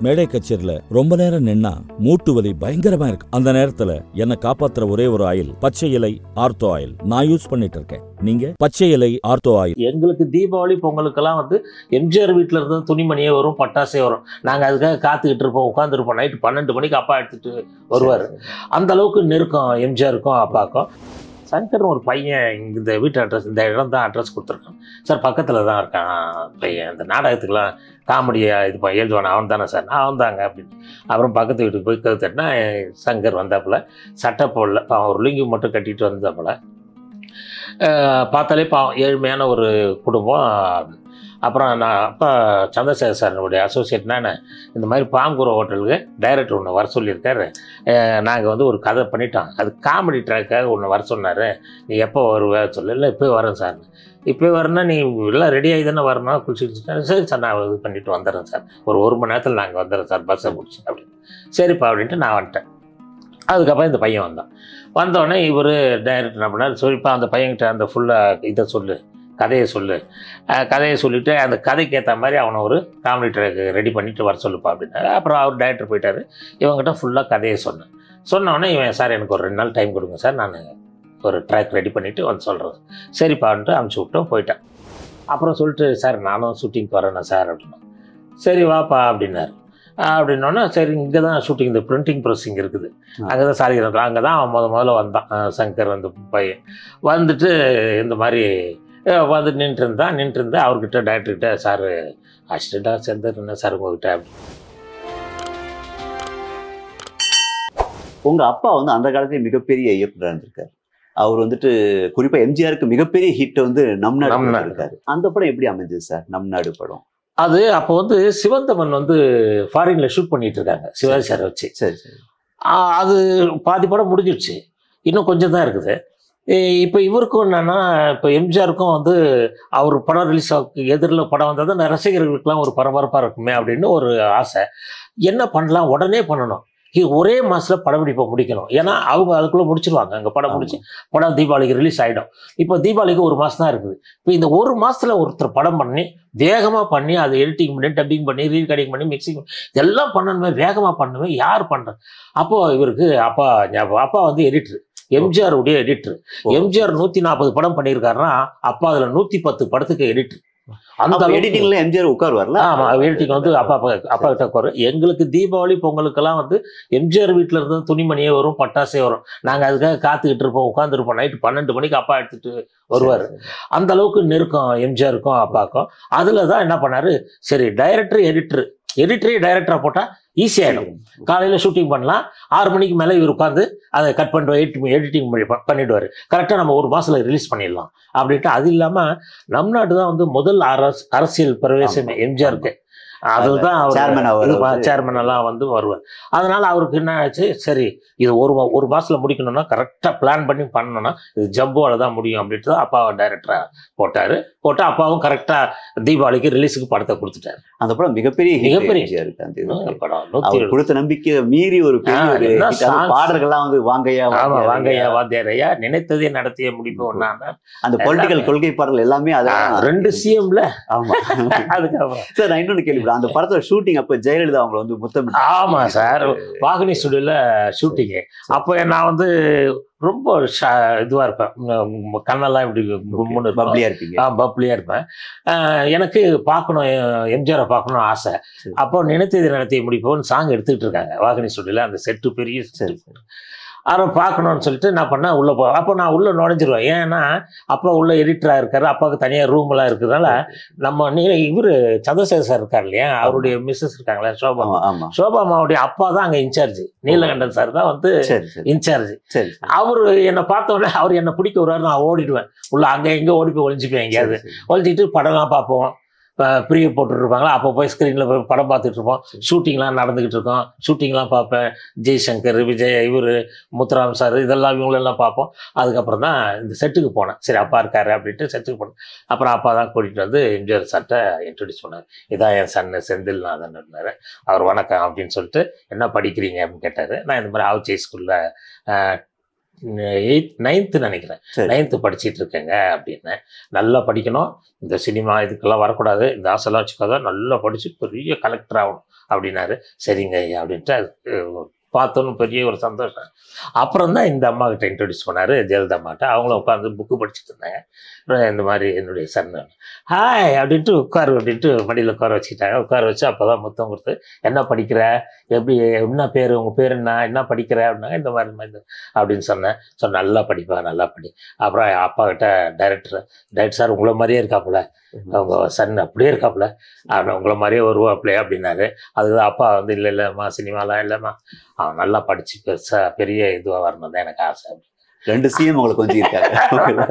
மேடை கச்சேரியில ரொம்ப நேரம் நின்னா மூட்டு வலி பயங்கரமா இருக்கு அந்த நேரத்துல என்ன காப்பாத்துற ஒரே ஒரு ஆயில் பச்சை இலை ஆர்த்தோ ஆயில் நான் யூஸ் பண்ணிட்டு இருக்கேன் நீங்க பச்சை இலை ஆர்த்தோ ஆயில் எங்களுக்கு தீபாவளி பொங்கலுக்கெல்லாம் வந்து எம்ஜிஆர் வீட்டில் இருந்து துணிமணியே வரும் பட்டாசே வரும் நாங்கள் அதுக்காக காத்துக்கிட்டு இருப்போம் உட்காந்துருப்போம் நைட்டு பன்னெண்டு மணிக்கு அப்பா எடுத்துட்டு வருவார் அந்த அளவுக்கு நெருக்கம் எம்ஜிஆருக்கும் அப்பாவுக்கும் சங்கர் ஒரு பையன் இங்க இந்த வீட்டு அட்ரஸ் இந்த இடம் தான் அட்ரஸ் கொடுத்துருக்கான் சார் பக்கத்தில் தான் இருக்கான் பையன் இந்த நாடகத்துக்குலாம் காமெடியாக இது பண்ண எழுதுவான் அவன் தானே சார் நான் அவன் தாங்க அப்படின்னு அப்புறம் பக்கத்து வீட்டுக்கு போய் கவு தட்டினா சங்கர் வந்தாப்புல சட்டை போடல பாவம் ஒரு லுங்கி மட்டும் கட்டிட்டு வந்தாப்புல அஹ் பார்த்தாலே பாவம் ஏழ்மையான ஒரு குடும்பம் அப்புறம் நான் அப்பா சந்திரசேகர் சார் அசோசியேட் நான் இந்த மாதிரி பாம்புக்குற ஹோட்டலுக்கு டைரக்டர் ஒன்று வர சொல்லியிருக்காரு நாங்கள் வந்து ஒரு கதை பண்ணிட்டோம் அது காமெடி ட்ராக்காக ஒன்று வர சொன்னார் நீ எப்போ வருவ சொல்லு இல்லை இப்போ வரேன் சார் இப்போ வரேன்னா நீ எல்லாம் ரெடி ஆகி தானே வரணும் குளிச்சுட்டு சரி சார் நான் இது பண்ணிட்டு வந்துடுறேன் சார் ஒரு ஒரு மணி நேரத்தில் நாங்கள் வந்துடுறோம் சார் பஸ்ஸை பிடிச்சி அப்படின்னு சரிப்பா அப்படின்ட்டு நான் வந்துட்டேன் அதுக்கப்புறம் இந்த பையன் வந்தான் வந்தோடனே இவர் டைரக்டர் என்ன பண்ணார் சரிப்பா அந்த பையன்கிட்ட அந்த ஃபுல்லாக இதை சொல்லு கதையை சொல்லு அஹ் கதையை சொல்லிவிட்டு அந்த கதைக்கு ஏற்ற மாதிரி அவனை ஒரு காமெடி ட்ராக் ரெடி பண்ணிட்டு வர சொல்லுப்பா அப்படின்னாரு அப்புறம் அவர் டைரக்டர் போயிட்டார் இவங்ககிட்ட ஃபுல்லாக கதையை சொன்னேன் சொன்னோடனே இவன் சார் எனக்கு ஒரு ரெண்டு நாள் டைம் கொடுங்க சார் நான் ஒரு ட்ராக் ரெடி பண்ணிவிட்டு வந்து சொல்கிறேன் சரிப்பான்ட்டு அமுச்சு விட்டோம் போயிட்டேன் அப்புறம் சொல்லிட்டு சார் நானும் ஷூட்டிங்க்கு வரேண்ணா சார் அப்படின்னா சரி வாப்பா அப்படின்னாரு அப்படின்னோடனே சரி இங்கே தான் ஷூட்டிங் இந்த பிரிண்டிங் ப்ரெஸ் இங்கே இருக்குது அங்கே தான் சாலிகிராமத்தில் அங்கே தான் அவன் முத முதல்ல வந்தான் அஹ் சங்கர் அந்த பையன் வந்துட்டு இந்த மாதிரி அஹ் வந்து நின்றுட்டு இருந்தான் நின்றுட்டு இருந்தா அவர்கிட்ட டைரக்டர்கிட்ட சார் அசிஸ்டண்ட்டாக சேர்ந்துருந்தேன் சார் உங்ககிட்ட அப்படி உங்க அப்பா வந்து அந்த காலத்துல மிகப்பெரிய இயக்குனராக இருந்திருக்காரு அவர் வந்துட்டு குறிப்பா எம்ஜிஆருக்கு மிகப்பெரிய ஹிட் வந்து நம் நாடு நம் படம் நாடு. இருக்காரு அந்த படம் எப்படி அமைஞ்சது சார் நம் நாடு படம் அது அப்போ வந்து சிவந்தமன் வந்து ஃபாரினில் ஷூட் பண்ணிட்டு இருக்காங்க சிவாஜி சாரை வச்சு சரி சரி ஆஹ் அது பாதி படம் முடிஞ்சிடுச்சு இன்னும் கொஞ்சம் தான் இருக்குது இப்போ இவருக்கும் என்னன்னா இப்போ எம்ஜிஆருக்கும் வந்து அவர் படம் ரிலீஸ் எதிரில் படம் வந்தால் தான் ரசிகர்களுக்கெல்லாம் ஒரு பரபரப்பாக இருக்குமே அப்படின்னு ஒரு ஆசை என்ன பண்ணலாம் உடனே பண்ணணும் இது ஒரே மாதத்தில் படப்பிடிப்பை முடிக்கணும் ஏன்னா அவங்க அதுக்குள்ளே முடிச்சிருவாங்க அங்கே படம் முடிச்சு படம் தீபாவளிக்கு ரிலீஸ் ஆகிடும் இப்போ தீபாவளிக்கு ஒரு மாதம் தான் இருக்குது இப்போ இந்த ஒரு மாதத்தில் ஒருத்தர் படம் பண்ணி வேகமாக பண்ணி அதை எடிட்டிங் பண்ணி டப்பிங் பண்ணி ரீகடிங் பண்ணி மிக்சிங் இதெல்லாம் பண்ணணுமே வேகமாக பண்ணணுமே யார் பண்ணுறது அப்போது இவருக்கு அப்பா ஞாபகம் அப்பா வந்து எடிட்டர் எம்ஜிஆர் உடைய எடிட்டர் ஓ. எம்ஜிஆர் நூற்றி நாற்பது படம் பண்ணியிருக்காருன்னா அப்பா அதில் நூற்றி பத்து படத்துக்கு எடிட்டர் அந்த அப்ப அளவுக்கு- எடிட்டிங்ல எம்ஜிஆர் உட்காருவார்ல ஆமா எடிட்டிங் வந்து அப்பா அப்பா அப்பா கிட்ட குறை எங்களுக்கு தீபாவளி பொங்கலுக்கெல்லாம் வந்து எம்ஜிஆர் வீட்டில் இருந்து துணிமணியே வரும் பட்டாசே வரும் நாங்கள் அதுக்காக காத்துக்கிட்டு இருப்போம் உட்காந்துருப்போம் நைட்டு பன்னெண்டு மணிக்கு அப்பா எடுத்துட்டு வருவார் அந்த அளவுக்கு நெருக்கம் எம்ஜிஆருக்கும் அப்பாவுக்கும் அதில் தான் என்ன பண்ணாரு சரி டைரக்டர் எடிட்டர் எடிட்டரே டைரக்டராக போட்டால் ஈஸியாகிடும் காலையில் ஷூட்டிங் பண்ணலாம் ஆறு மணிக்கு மேலே இவர் உட்காந்து அதை கட் பண்ணிட்டு எடிட்டிங் எடிட்டிங் பண்ணி பண்ணிடுவார் கரெக்டாக நம்ம ஒரு மாதத்தில் ரிலீஸ் பண்ணிடலாம் அப்படின்ட்டு அது இல்லாமல் நம் நாடு தான் வந்து முதல் அரசு அரசியல் பிரவேசம் ஆமா. எம்ஜிஆருக்கு அதுதான் Chairman அவர் அவர் வந்து- சேர்மன் எல்லாம் வந்து வருவார் அதனால அவருக்கு என்ன ஆச்சு சரி இது ஒரு மா- ஒரு மாசத்துல முடிக்கணும்னா கரெக்டாக பிளான் பண்ணி பண்ணணும்னா இது ஜம்போல தான் முடியும் அப்படின்ட்டு தான் அப்பாவை டைரக்டராக போட்டாரு போட்டு அப்பாவும் கரெக்டாக தீபாவளிக்கு ரிலீஸுக்கு படத்தை கொடுத்துட்டாரு அந்த படம் மிகப்பெரிய hit மிகப்பெரிய எம்ஜிஆருக்கு அந்த இது. இந்த படம் நூற்றி அவர் கொடுத்த நம்பிக்கை மீறி ஒரு பெரிய ஆ, ஒரு என்ன hit. அது songs. பாடல்கள்லாம் வந்து வாங்கையா ஆமா வாங்கையா, வாங்கய்யா வாத்தியாரையா நினைத்ததே நடத்திய முடிப்போம் நான் அந்த பொலிட்டிக்கல் எல்லாமே. கொள்கை பாடல் எல்லாமே அதான் ரெண்டு சிஎம்ல ஆமா அதுக்கப்புறம் சார் நான் இன்னொன்னு கேள்வி அந்த படத்தோட ஷூட்டிங் அப்ப ஜெயலலிதா அவங்களை வந்து முத்தம் ஆமா சார் வாகினி ஸ்டுடியோல ஷூட்டிங்கு அப்போ நான் வந்து ரொம்ப ஷா- இதுவா இருப்பேன் உம், கண்ணெல்லாம் இப்படி கும்முன்னு இருக்கும். பப்ளியா இருப்பீங்க ஆ பப்ளியாக இருப்பேன் ஆஹ் எனக்கு பார்க்கணும் எம்ஜிஆரை பார்க்கணும் ஆசை சரி. அப்போ நினைத்தது நடத்திய முடிப்போம்னு சாங் எடுத்துக்கிட்டு இருக்காங்க வாகினி ஸ்டுடியோல அந்த செட்டு பெரிய சரி செட்டு அதை பார்க்கணும்னு சொல்லிட்டு நான் பண்ணேன் உள்ளே போ அப்போ நான் உள்ளே நுழைஞ்சிருவேன் ஏன்னா அப்பா உள்ள எடிட்டராக இருக்காரு அப்பாவுக்கு தனியாக ரூம்லாம் இருக்கிறதுனால நம்ம நீ இவர் சந்திரசேகர் சார் இருக்கார் இல்லையா அவருடைய மிஸ்ஸஸ் இருக்காங்களே சோபா ஆமா ஆமா சோபா அம்மாவுடைய அப்பா தான் அங்கே இன்சார்ஜ் நீலகண்டன் சார் தான் வந்து சரி சரி இன்சார்ஜ் சரி அவர் என்னை பார்த்த உடனே அவர் என்னை பிடிக்க வருவார் நான் ஓடிடுவேன் உள்ள அங்கே எங்கே ஓடி போய் ஒழிஞ்சுப்பேன் எங்கேயாவது சரி, சரி. ஒழிச்சிட்டு படம்லாம் பார்ப்போம் ப்ரீ போட்டுருப்பாங்களா அப்போ போய் ஸ்க்ரீனில் போய் படம் பார்த்துட்டு இருப்போம் ஷூட்டிங்லாம் நடந்துக்கிட்டு இருக்கோம் ஷூட்டிங்லாம் பார்ப்பேன் ஜெய்சங்கர் விஜய் இவர் முத்துராம் சார் இதெல்லாம் இவங்களெல்லாம் பார்ப்போம் அதுக்கப்புறம் தான் இந்த செட்டுக்கு போனேன் சரி அப்பா இருக்காரு அப்படின்ட்டு செட்டுக்கு போனேன் அப்புறம் அப்பா தான் கூட்டிகிட்டு வந்து எம்ஜிஆர் சார்ட்ட இன்ட்ரடியூஸ் பண்ணார் இதான் என் சன்னு செந்தில்நாதன் இருந்தார் அவர் வணக்கம் அப்படின்னு சொல்லிட்டு என்ன படிக்கிறீங்க அப்படின்னு கேட்டார் நான் இந்த மாதிரி ஆவச்சை ஸ்கூலில் எயித் நைன்த்து நினைக்கிறேன் சரி. நைன்த்து படிச்சிட்டு இருக்கேங்க அப்படின்னு நல்லா படிக்கணும் இந்த சினிமா இதுக்கெல்லாம் வரக்கூடாது இந்த ஆசைலாம் வச்சுக்காத நல்லா படிச்சு பெரிய கலெக்டர் ஆகணும் அப்படின்னாரு சரிங்க ஐயா அப்படின்ட்டு அது, அஹ், பார்த்தோன்னு பெரிய ஒரு சந்தோஷம் அப்புறம் தான் இந்த அம்மா கிட்ட இன்ட்ரடியூஸ் பண்ணாரு ஜெயலலிதா அம்மாட்ட அவங்களும் உட்காந்து புக்கு படிச்சுட்டு இருந்தாங்க அப்புறம் இந்த மாதிரி என்னுடைய சன் ஹாய் அப்படின்ட்டு உட்காரு அப்படின்ட்டு மடியில் உட்கார வச்சுக்கிட்டாங்க உட்கார வச்சு அப்போ தான் முத்தம் கொடுத்து என்ன படிக்கிற எப்படி என்ன பேர் உங்கள் பேர் என்ன என்ன படிக்கிற அப்படின்னாங்க இந்த மாதிரி மாதிரி அப்படின்னு சொன்னேன் ஸோ நல்லா படிப்பா நல்லா படி அப்புறம் என் அப்பா கிட்ட டைரக்டர் டைரக்டர் சார் உங்களை மாதிரியே இருக்காப்புல அவங்க சன் அப்படியே இருக்காப்புல அவன் உங்களை மாதிரியே வருவாப்புலே அப்படின்னாரு அதுக்கு அப்பா வந்து இல்லை இல்லைம்மா சினிமாலாம் இல்லைம்மா அவன் நல்லா படிச்சு பெருசா பெரிய இதுவாக வரணும் தான் எனக்கு ஆசை ரெண்டு சிஎம் உங்களுக்கு கொஞ்சம் இருக்காங்க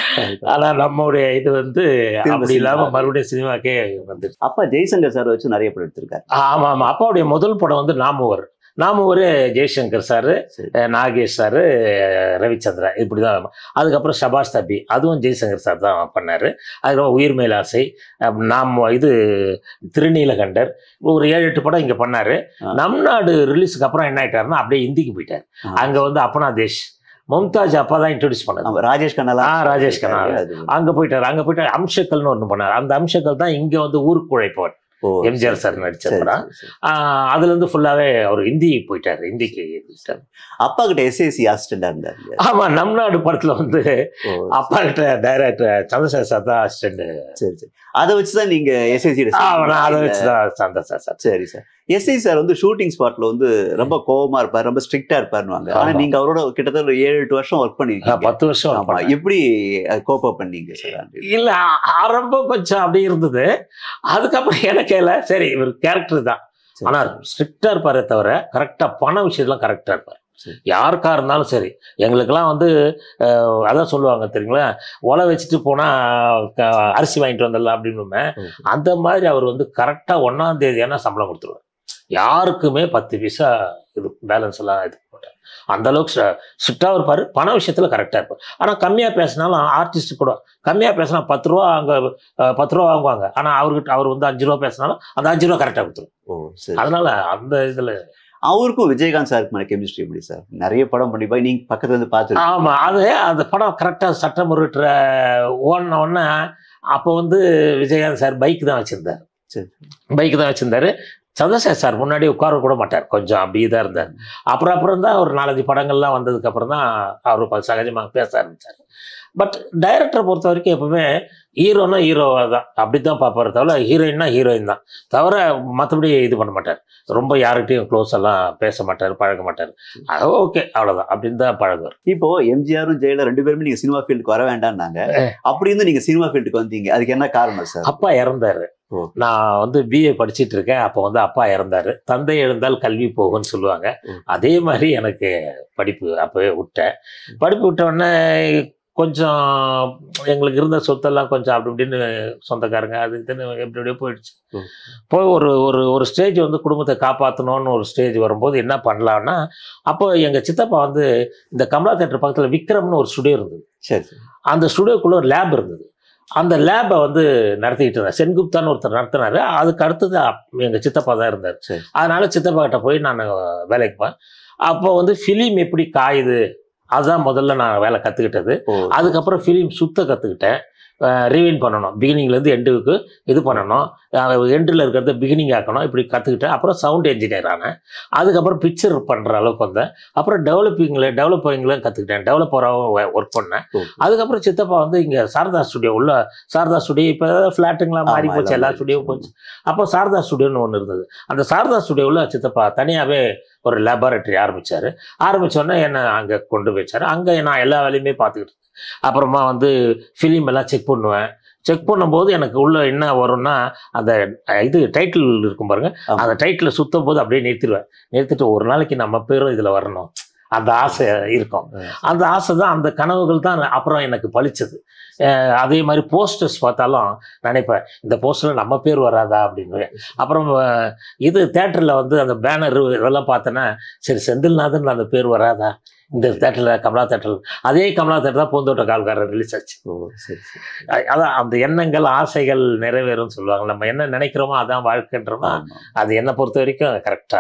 ஆனா நம்மளுடைய இது வந்து திரும்ப அப்படி இல்லாம சினிமா. மறுபடியும் சினிமாக்கே வந்து அப்பா ஜெய்சங்கர் சார் வச்சு நிறைய படம் எடுத்திருக்காரு ஆமா ஆமா அப்பாவுடைய முதல் படம் வந்து நாமவர் நாமவர் ஜெய்சங்கர் சாரு சரி. அஹ் நாகேஷ் சாரு அஹ் ரவிச்சந்திரன் இப்படிதான் அதுக்கப்புறம் சபாஷ் தபி அதுவும் ஜெய்சங்கர் சார் தான் பண்ணாரு அதுக்கப்புறம் உயிர்மேல் ஆசை அஹ் நாம் இது திருநீலகண்டர் ஒரு ஏழு எட்டு படம் இங்க பண்ணாரு ஆ. நம் நாடு ரிலீஸுக்கு அப்புறம் என்ன ஆயிட்டாருன்னா அப்படியே இந்திக்கு போயிட்டார் அங்க வந்து அப்பனா தேஷ் மும்தாஜ் அப்பா தான் இன்ட்ரடியூஸ் பண்ணது ஆமா, ராஜேஷ் கண்ணலா ஆ, ராஜேஷ் கண்ணா. அது. அங்க போயிட்டாரு அங்க போயிட்டு அம்சக்கல்னு ஒண்ணு பண்ணாரு அந்த அம்சக்கல் தான் இங்க வந்து ஊருக்கு உழைப்பவர் ஓ, எம்ஜிஆர் சார் சரி, நடிச்ச சரி, படம் சரி. ஆஹ் அதுல இருந்து ஃபுல்லாவே அவர் ஹிந்தி போயிட்டாரு ஹிந்திக்கு போயிட்டாரு. அப்பா கிட்ட எஸ்ஏசி அசிஸ்டண்டா இருந்தாரு இல்லையா? ஆமா நம் நாடு படத்துல வந்து ஓ, அப்பா கிட்ட டைரக்டர் சந்திரசேகர் சார் தான் அசிஸ்டன்ட் சரி சரி அதை வச்சுதான் நீங்க எஸ்ஐசி அதை வச்சுதான் சந்திரசேகர் சார் சரி சார் எஸ்ஐ சார் வந்து ஷூட்டிங் ஸ்பாட்ல வந்து ரொம்ப கோவமா இருப்பாரு ரொம்ப ஸ்ட்ரிக்டா இருப்பாருவாங்க ஆனா ஆமா. நீங்க அவரோட கிட்டத்தட்ட ஒரு ஏழு எட்டு வருஷம் ஒர்க் நான் பண்ணிருக்கீங்க பத்து வருஷம் work ஆமா பண்ணேன். எப்படி கோப்ப பண்ணீங்க சார் இல்ல ஆ- ஆரம்பம் கொஞ்சம் அப்படி இருந்தது அதுக்கப்புறம் எனக்கு இல்ல சரி இவர் கேரக்டர் தான் சரி. ஆனா ஸ்ட்ரிக்டா இருப்பாரே தவிர கரெக்டா பண விஷயத்துலாம் கரெக்டா இருப்பார் சரி. யாருக்கா இருந்தாலும் சரி எங்களுக்கெல்லாம் வந்து அஹ், அதான் சொல்லுவாங்க தெரியுங்களா ஒலை வச்சுட்டு போனா க- அரிசி வாங்கிட்டு வந்துடலாம் அப்படின்னு Okay. அந்த மாதிரி அவர் வந்து கரெக்டா ஒன்னாம் தேதி ஆனா சம்பளம் கொடுத்துருவார் யாருக்குமே பத்து பைசா இது பேலன்ஸ் எல்லாம் இது போக மாட்டார் அந்த அளவுக்கு ஸ்ட்ரிக்டாக இருப்பார் பண விஷயத்துல கரெக்டாக இருப்பார் ஆனால் கம்மியாக பேசினாலும் ஆர்டிஸ்ட் கூட கம்மியாக பேசினா பத்து ரூபா அங்கே பத்து ரூபா வாங்குவாங்க ஆனால் அவர்கிட்ட அவர் வந்து அஞ்சு ரூபா பேசினாலும் அந்த அஞ்சு ரூபா கரெக்டாக கொடுத்துரும் ஓ சரி அதனால அந்த இதில் அவருக்கும் விஜயகாந்த் சாருக்கு மேல கெமிஸ்ட்ரி எப்படி சார் நிறைய படம் பண்ணி போய் நீங்க பக்கத்துல இருந்து பார்த்து ஆமாம் அது அந்த படம் கரெக்டாக சட்டம் முருட்டுற ஓடின உடனே அப்போ வந்து விஜயகாந்த் சார் பைக் தான் வச்சுருந்தார் சரி. பைக் தான் வச்சுருந்தாரு சந்திரசேகர் சார் முன்னாடி உட்கார கூட மாட்டார் கொஞ்சம் அப்படியே தான் இருந்தார் அப்புறம் அப்புறம் தான் ஒரு நாலஞ்சு படங்கள்லாம் வந்ததுக்கு அப்புறம் தான் அவர் சகஜமாக பேச ஆரம்பிச்சார் பட் டைரக்டரை பொறுத்த வரைக்கும் எப்பவுமே ஹீரோனா ஹீரோவாக தான் அப்படி தான் பார்ப்பாரு தவிர ஹீரோயின்னா ஹீரோயின் தான் தவிர மற்றபடி இது பண்ண மாட்டார் ரொம்ப யார்கிட்டையும் க்ளோஸ் எல்லாம் பேச மாட்டார் பழக மாட்டார் அது ஓகே அவ்வளோதான் அப்படின்னு தான் பழகுவார் இப்போ எம்ஜிஆரும் ஜெயலலிதா ரெண்டு பேருமே நீங்க சினிமா ஃபீல்டுக்கு வர வேண்டாம்னாங்க அப்படி இருந்து நீங்க சினிமா ஃபீல்டுக்கு வந்தீங்க அதுக்கு என்ன காரணம் சார் அப்பா இறந்தாரு ஓ. நான் வந்து பிஏ படிச்சிட்டு இருக்கேன் அப்போ வந்து அப்பா இறந்தாரு தந்தை எழுந்தால் கல்வி போகும்னு சொல்லுவாங்க ஓ. அதே மாதிரி எனக்கு படிப்பு அப்பவே விட்டேன் படிப்பு விட்ட உடனே கொஞ்சம் எங்களுக்கு இருந்த சொத்தெல்லாம் கொஞ்சம் அப்படி இப்படின்னு சொந்தக்காரங்க அது இதுன்னு எப்படி எப்படியோ போயிடுச்சு ஓ. போய் ஒரு ஒரு ஒரு ஸ்டேஜ் வந்து குடும்பத்தை காப்பாற்றணும்னு ஒரு ஸ்டேஜ் வரும்போது என்ன பண்ணலான்னா அப்போ எங்கள் சித்தப்பா வந்து இந்த கமலா தேட்டர் பக்கத்தில் விக்ரம்னு ஒரு ஸ்டுடியோ இருந்தது சரி சரி. அந்த ஸ்டுடியோக்குள்ள ஒரு லேப் இருந்தது அந்த லேபை வந்து நடத்திக்கிட்டு இருந்தார் சென்குப்தான்னு ஒருத்தர் நடத்தினாரு அதுக்கு அடுத்தது அப்- எங்க சித்தப்பா தான் இருந்தார் சரி. அதனால சித்தப்பா கிட்ட போய் நான் வேலைக்கு போனேன் அப்போ வந்து ஃபிலிம் எப்படி காயுது அதுதான் முதல்ல நான் வேலை கற்றுக்கிட்டது ஓ அதுக்கப்புறம் ஃபிலிம் சுத்த கற்றுக்கிட்டேன் ரிவைன் பண்ணணும் பிகினிங்லேருந்து எண்டுக்கு இது பண்ணணும் எண்டில் இருக்கிறத பிகினிங் ஆக்கணும் இப்படி கற்றுக்கிட்டேன் அப்புறம் சவுண்ட் என்ஜினியர் ஆனேன் அதுக்கப்புறம் பிக்சர் பண்ணுற அளவுக்கு வந்தேன் அப்புறம் டெவலப்பிங்கில் டெவலப்பரிங்லாம் கற்றுக்கிட்டேன் டெவலப்பராகவும் ஒர்க் பண்ணேன் ஓ. அதுக்கப்புறம் சித்தப்பா வந்து இங்கே சாரதா ஸ்டுடியோ உள்ள சாரதா ஸ்டுடியோ இப்போ ஃப்ளாட்டுங்களாம் மாறி ஆமா, போச்சு எல்லாம் எல்லா மாறி ஸ்டுடியோவும் போச்சு. போச்சு அப்போ சாரதா ஸ்டுடியோன்னு ஒன்று இருந்தது அந்த சாரதா ஸ்டுடியோவில் சித்தப்பா தனியாகவே ஒரு லேபார்ட்டரி ஆரம்பிச்சாரு ஆரம்பிச்சோடனே என்னை அங்கே கொண்டு போயிச்சாரு அங்கே நான் எல்லா வேலையுமே பார்த்துக்கிட்டு இருந்தேன். அப்புறமா வந்து ஃபிலிம் எல்லாம் செக் பண்ணுவேன் செக் பண்ணும்போது எனக்கு உள்ள என்ன வரும்னா அந்த அஹ், இது டைட்டில் இருக்கும் பாருங்க ஆமா. அந்த டைட்டில் சுத்தும் போது அப்படியே நிறுத்திடுவேன் நிறுத்திட்டு ஒரு நாளைக்கு நம்ம பேரும் இதில் வரணும் அந்த ஆசை இருக்கும் அந்த ஆசை தான் அந்த கனவுகள் தான் அப்புறம் எனக்கு பளிச்சது அஹ் அதே மாதிரி போஸ்டர்ஸ் பார்த்தாலும் நினைப்பேன் இந்த போஸ்டரில் நம்ம பேர் வராதா அப்படின்னு அப்புறம் அஹ், இது தேட்டரில் வந்து அந்த பேனர் இதெல்லாம் பார்த்தேன்னா சரி செந்தில்நாதன் அந்த பேர் வராதா இந்த தேட்டரில் கமலா தேட்டரில் அதே கமலா தேட்டர் தான் பூந்தோட்ட கால்காரர் ரிலீஸ் ஆச்சு ஓ சரி சரி அ- அதான் அந்த எண்ணங்கள் ஆசைகள் நிறைவேறும்னு சொல்லுவாங்க நம்ம என்ன நினைக்கிறோமோ அதான் வாழ்க்கைன்றோமா ஆமா. அது என்னை பொறுத்த வரைக்கும் கரெக்டாக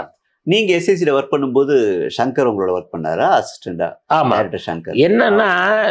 நீங்க எஸ்எஸ்சியில் ஒர்க் பண்ணும்போது சங்கர் உங்களோட ஒர்க் பண்ணாரா அசிஸ்டண்டா ஆமா டேரக்டர் சங்கர் என்னன்னா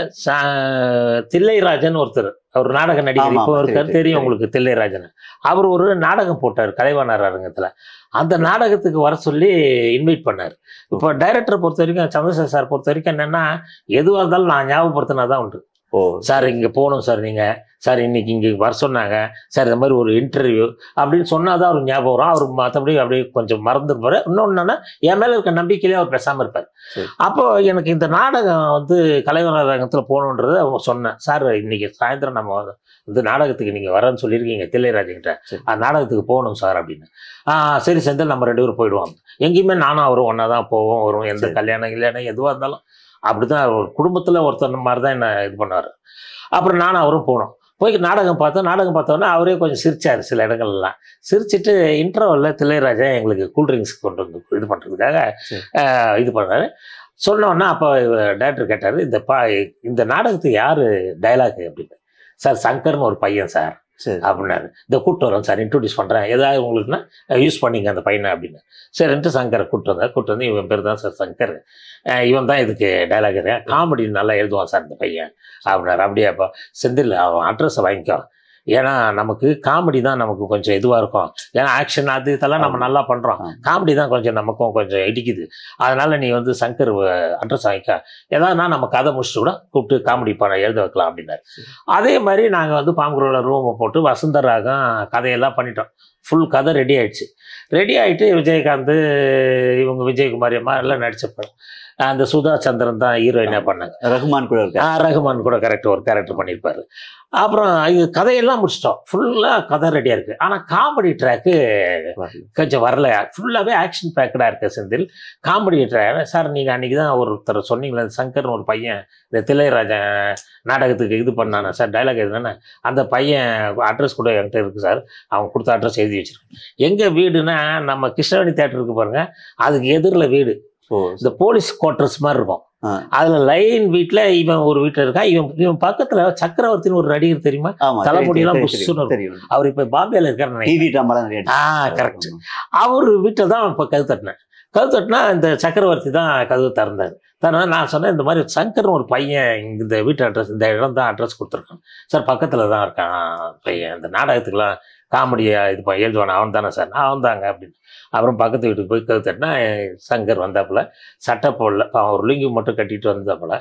ச- தில்லைராஜன் ஒருத்தர் அவர் நாடக நடிகர் ஆமா, இப்போ ஆமா, ஒருத்தர் தெரியும், தெரியும் தெரியும். உங்களுக்கு தில்லைராஜன் அவர் ஒரு நாடகம் போட்டார் கலைவாணர் அரங்கத்துல அந்த நாடகத்துக்கு வர சொல்லி இன்வைட் பண்ணார் இப்போ டைரக்டரை பொறுத்த வரைக்கும் சந்திரசேகர் சார் பொறுத்த வரைக்கும் என்னன்னா எதுவாக இருந்தாலும் நான் ஞாபகப்படுத்தினா தான் உண்டு ஓ சார் இங்கே போகணும் சார் நீங்கள் சார் இன்னைக்கு இங்கே வர சொன்னாங்க சார் இந்த மாதிரி ஒரு இன்டர்வியூ அப்படின்னு சொன்னால் தான் அவருக்கு ஞாபகம் வரும் அவர் மற்றபடி அப்படியே கொஞ்சம் மறந்துருப்பாரு இன்னொன்று என்னன்னா என் மேலே இருக்க நம்பிக்கையிலே அவர் பேசாமல் இருப்பார் சரி. அப்போ எனக்கு இந்த நாடகம் வந்து கலைவர ரங்கத்தில் போகணுன்றதை அவங்க சொன்னேன் சார் இன்னைக்கு சாயந்தரம் நம்ம வந்து நாடகத்துக்கு நீங்கள் வரேன்னு சொல்லியிருக்கீங்க தில்லைராஜன்கிட்ட சரி. அந்த நாடகத்துக்கு போகணும் சார் அப்படின்னு ஆ சரி செந்தில் நம்ம ரெண்டு பேரும் போயிடுவோம் எங்கேயுமே நானும் அவரும் ஒன்றா தான் போவோம் வரும் எந்த சரி. கல்யாணம் கல்யாணம் எதுவாக இருந்தாலும் அப்படிதான் ஒரு குடும்பத்தில் ஒருத்தர் மாதிரி தான் என்ன இது பண்ணார் அப்புறம் நானும் அவரும் போனோம் போய் நாடகம் பார்த்தோம் நாடகம் பார்த்தோன்னே அவரே கொஞ்சம் சிரிச்சார் சில இடங்கள்லாம் சிரிச்சிட்டு இன்டர்வலில் தில்லைராஜா எங்களுக்கு கூல்ட்ரிங்க்ஸ் கொண்டு வந்து இது பண்ணுறதுக்காக சரி. இது பண்ணாரு சொன்னோன்னா அப்போ டேரக்டர் கேட்டார் இந்த பா இந்த நாடகத்துக்கு யார் டைலாக் அப்படின்னு சார் சங்கர்னு ஒரு பையன் சார் சரி அப்படின்னாரு இந்த கூட்டு வரோம் சார் இன்ட்ரோடியூஸ் பண்ணுறேன் ஏதாவது உங்களுக்குன்னா யூஸ் பண்ணிங்க அந்த பையனை அப்படின்னு சரின்ட்டு சங்கரை கூப்பிட்டு வந்தார் கூப்பிட்டு வந்து இவன் பேர் தான் சார் சங்கர் அஹ் இவன் தான் இதுக்கு டைலாக் காமெடி நல்லா எழுதுவான் சார் இந்த பையன் அப்படின்னாரு அப்படியே அப்போ செந்தில் அவன் அட்ரஸை வாங்கிக்கோ ஏன்னா நமக்கு காமெடி தான் நமக்கு கொஞ்சம் இதுவாக இருக்கும் ஏன்னா ஆக்ஷன் அது இதெல்லாம் நம்ம நல்லா பண்ணுறோம் ஆமா. காமெடி தான் கொஞ்சம் நமக்கும் கொஞ்சம் இடிக்குது அதனால நீ வந்து சங்கர் அட்ரஸ் வாங்கிக்க ஏதாவதுனா நம்ம கதை முடிச்சுட்டு கூட கூப்பிட்டு காமெடி பண்ண எழுத வைக்கலாம் அப்படின்னாரு அதே மாதிரி நாங்கள் வந்து பாம்புரோவில் ரூமை போட்டு வசந்தராகம் கதையெல்லாம் பண்ணிட்டோம் ஃபுல் கதை ரெடி ஆயிடுச்சு ரெடி ஆகிட்டு விஜயகாந்த் இவங்க விஜயகுமாரி அம்மா எல்லாம் நடிச்ச படம் அந்த சுதா சந்திரன் தான் ஹீரோயினாக பண்ணாங்க ரகுமான் கூட இருக்காரு ஆ, ரகுமான் கூட கரெக்ட் ஒரு கேரக்டர் பண்ணியிருப்பாரு அப்புறம் இது கதையெல்லாம் முடிச்சிட்டோம் ஃபுல்லாக கதை ரெடியாக இருக்குது ஆனால் காமெடி ட்ராக்கு கொஞ்சம் வரல ஃபுல்லாகவே ஆக்ஷன் பேக்கடாக இருக்கு செந்தில் காமெடி ட்ராக் சார் நீங்கள் அன்றைக்கி தான் ஒருத்தர் சொன்னீங்களே சங்கர்னு ஒரு பையன் இந்த தில்லைராஜன் நாடகத்துக்கு இது பண்ணானே சார் டைலாக் எதுனா அந்த பையன் அட்ரஸ் கூட என்கிட்ட இருக்குது சார் அவன் கொடுத்த அட்ரஸ் எழுதி வச்சிருக்கேன் எங்கள் வீடுனா நம்ம கிருஷ்ணவேணி தேட்டருக்கு பாருங்க அதுக்கு எதிரில் வீடு ஓ இந்த போலீஸ் குவார்ட்டர்ஸ் மாதிரி இருக்கும் ஆ. அதுல லைன் வீட்ல இவன் ஒரு வீட்டுல இருக்கான் இவன் இவன் பக்கத்துல சக்கரவர்த்தின்னு ஒரு நடிகர் தெரியுமா ஆமா தலைமுடியெல்லாம் தெரியும், புஷ்ஷுன்னு தெரியும், இருக்கும். தெரியும் அவர் இப்ப பாம்பேல இருக்காரு நினைக்கிறேன். டிவி ட்ராமாலாம் நிறைய ஆ கரெக்ட் அவர் வீட்டில் தான் இப்போ கதவு தட்டினேன் கதவு தட்டினா இந்த சக்கரவர்த்தி தான் கதவு திறந்தார் திறந்தா நான் சொன்னேன் இந்த மாதிரி சங்கர்னு ஒரு பையன் இங்க இந்த வீட்டு அட்ரஸ் இந்த இடம் தான் அட்ரஸ் கொடுத்துருக்கான் சார் பக்கத்தில் தான் இருக்கான் பையன் இந்த நாடகத்துக்குலாம் காமெடியாக இது ப- எழுதுவானே அவன் தானே சார் நான் அவன் தாங்க அப்படின்னு அப்புறம் பக்கத்து வீட்டுக்கு போய் கதவு தட்டினா சங்கர் வந்தாப்புல சட்டை போடல பாவம் ஒரு லுங்கி மட்டும் கட்டிட்டு வந்தாப்புல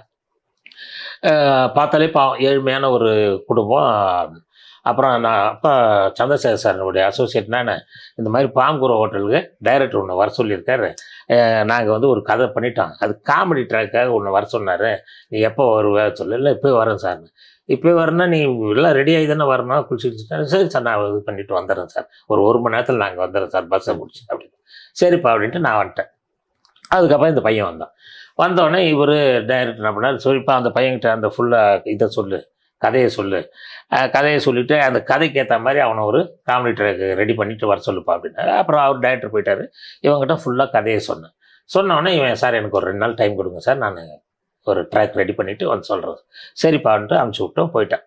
அஹ் பார்த்தாலே பாவம் ஏழ்மையான ஒரு குடும்பம் அப்புறம் நான் அப்பா சந்திரசேகர் சார் அசோசியேட் நான் இந்த மாதிரி பாங்குற ஹோட்டலுக்கு டைரக்டர் ஒன்று வர சொல்லியிருக்காரு நாங்கள் வந்து ஒரு கதை பண்ணிட்டோம் அது காமெடி ட்ராக்காக ஒன்று வர சொன்னார் நீ எப்போ வருவே சொல்லு இல்லை இப்போ வரேன் சார் இப்போ வரேன்னா நீ எல்லாம் ரெடி ஆகி தானே வரணும் குளிச்சுட்டு சரி சார் நான் இது பண்ணிட்டு வந்துடுறேன் சார் ஒரு ஒரு மணி நேரத்தில் நாங்கள் வந்துடுறோம் சார் பஸ்ஸை முடிச்சு அப்படின்னு சரிப்பா அப்படின்ட்டு நான் வந்துட்டேன் அதுக்கப்புறம் இந்த பையன் வந்தான் வந்தோடனே இவர் டைரக்டர் என்ன பண்ணார் சரிப்பா அந்த பையன்கிட்ட அந்த ஃபுல்லாக இதை சொல்லு கதையை சொல்லு அஹ் கதையை சொல்லிவிட்டு அந்த கதைக்கு ஏற்ற மாதிரி அவனை ஒரு காமெடி ட்ராக் ரெடி பண்ணிட்டு வர சொல்லுப்பா அப்படின்னாரு அப்புறம் அவர் டைரக்டர் போயிட்டாரு இவங்ககிட்ட ஃபுல்லாக கதையை சொன்னேன் சொன்னோடனே இவன் சார் எனக்கு ஒரு ரெண்டு நாள் டைம் கொடுங்க சார் நான் ஒரு ட்ராக் ரெடி பண்ணிவிட்டு வந்து சொல்கிறேன் சரிப்பான்ட்டு அமுச்சு விட்டோம் போயிட்டேன்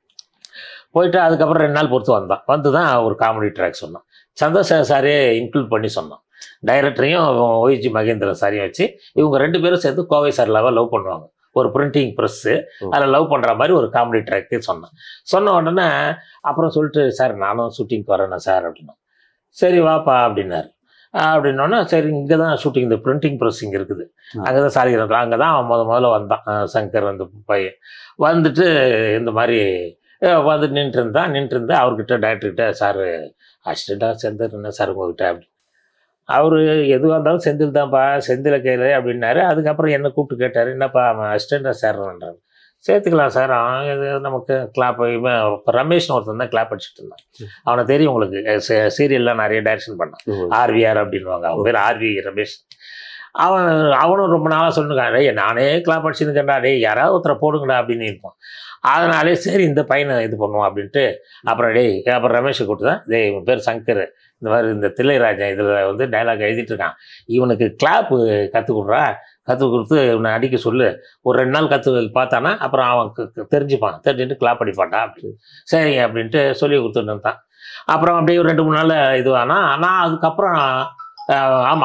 போயிட்டு அதுக்கப்புறம் ரெண்டு நாள் பொறுத்து வந்தான் வந்து தான் ஒரு காமெடி ட்ராக் சொன்னான் சந்திரசேகர் சாரே இன்க்ளூட் பண்ணி சொன்னான் டைரக்டரையும் ஒய்ஜி மகேந்திரன் சாரையும் வச்சு இவங்க ரெண்டு பேரும் சேர்ந்து கோவை சார்லாவை லவ் பண்ணுவாங்க ஒரு பிரிண்டிங் ப்ரெஸ்ஸு அதில் லவ் பண்ணுற மாதிரி ஒரு காமெடி ட்ராக்கு சொன்னேன் சொன்ன உடனே அப்புறம் சொல்லிட்டு சார் நானும் ஷூட்டிங்க்கு வரேண்ணா சார் அப்படின்னா சரி வாப்பா அப்படின்னாரு அப்படின்னோடனே சரி இங்கே தான் ஷூட்டிங் இந்த பிரிண்டிங் ப்ரெஸ் இங்கே இருக்குது ஆ. அங்கே தான் சாலிகிராம் அங்கே தான் அவன் முத முதல்ல வந்தான் அஹ் சங்கர் அந்த பையன் வந்துட்டு இந்த மாதிரி அஹ் வந்து நின்றுட்டு இருந்தான் நின்றுட்டு இருந்தா அவர்கிட்ட டாக்டர்கிட்ட சார் அசிஸ்டண்ட்டாக செந்தில் என்ன சார் உங்ககிட்ட அப்படி அவர் எதுவாக இருந்தாலும் செந்தில் தான்ப்பா செந்தில கேளு அப்படின்னாரு அதுக்கப்புறம் என்ன கூப்பிட்டு கேட்டார் என்னப்பா அவன் அசிஸ்டண்ட்டாக சேர்றான்றான் சேர்த்துக்கலாம் சார் அவன் இது நமக்கு கிளாப் இவன் இப்போ ரமேஷ்னு ஒருத்தன் தான் கிளாப் அடிச்சுட்டு இருந்தான் அவனை தெரியும் உங்களுக்கு சீரியல்லாம் நிறைய டைரக்ஷன் பண்ணான் ஓ, ஆர்விஆர் அப்படின்வாங்க அவன் பேர் ஆர்வி ரமேஷ் அவன் அவனும் ரொம்ப நாளாக சொல்லுங்க டேய் நானே கிளாப் அடிச்சுருக்கேன்டா டேய் யாராவது ஒருத்தரை போடுங்கடா அப்படின்னு இருப்பான் அதனாலே சரி இந்த பையனை இது பண்ணுவோம் அப்படின்ட்டு அப்புறம் டேய் அப்புறம் ரமேஷை கூப்பிட்டு தான் டேய் இவன் பேர் சங்கர் இந்த மாதிரி இந்த தில்லைராஜன் இதில் வந்து டைலாக் எழுதிட்டு இருக்கான் இவனுக்கு கிளாப்பு கற்றுக் கொடுறா கற்றுக் கொடுத்து இவனை அடிக்க சொல்லு ஒரு ரெண்டு நாள் கற்று பார்த்தானா அப்புறம் அவன் க- க- தெரிஞ்சுப்பான் தெரிஞ்சுட்டு கிளாப் அடிப்பான்டா அப்படின்னு சரிங்க அப்படின்ட்டு சொல்லி கொடுத்துட்டு இருந்தான் அப்புறம் அப்படியே ஒரு ரெண்டு மூணு நாள் இதுவானா ஆனால் அதுக்கப்புறம் ஆமாம்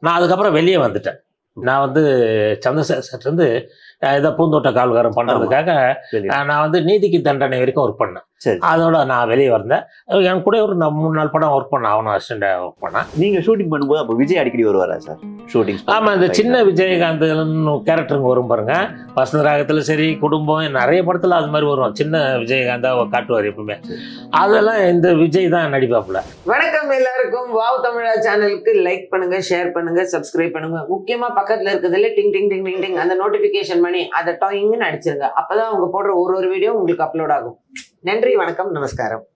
நான் அதுக்கப்புறம் வெளியே வந்துட்டேன் நான் வந்து சந்திரசேகர் இருந்து அஹ், இதை பூந்தோட்ட காவல்காரன் பண்ணுறதுக்காக வெளியே. நான் வந்து நீதிக்கு தண்டனை வரைக்கும் ஒர்க் பண்ணேன் சரி அதோட நான் வெளியே வந்தேன் என் கூட ஒரு நான் மூணு நாள் படம் ஒர்க் பண்ணேன் அவனும் அசிஸ்டண்டாக ஒர்க் பண்ணேன் நீங்க ஷூட்டிங் பண்ணும்போது அப்போ விஜய் அடிக்கடி வருவாரா சார் ஷூட்டிங் ஆமாம் இந்த சின்ன விஜயகாந்த் கேரக்டருங்க வரும் பாருங்க வசந்தராகத்தில் சரி குடும்பம் நிறைய படத்தில் அது மாதிரி வரும் சின்ன விஜயகாந்தா காட்டுவார் எப்பவுமே அதெல்லாம் இந்த விஜய் தான் நடிப்பாப்புல வணக்கம் எல்லாருக்கும் வாவ் தமிழா சேனலுக்கு லைக் பண்ணுங்க ஷேர் பண்ணுங்க சப்ஸ்கிரைப் பண்ணுங்க முக்கியமா பக்கத்துல இருக்கிறதுல டிங் டிங் டிங் டிங் டிங் அந்த நோட்டிபிகேஷன் பண்ணி அதை டாயிங்னு அடிச்சிருங்க அப்பதான் அவங்க போடுற ஒரு ஒரு வீடியோ உங்களுக்கு அப்லோட் ஆகும் நன்றி வணக்கம் நமஸ்காரம்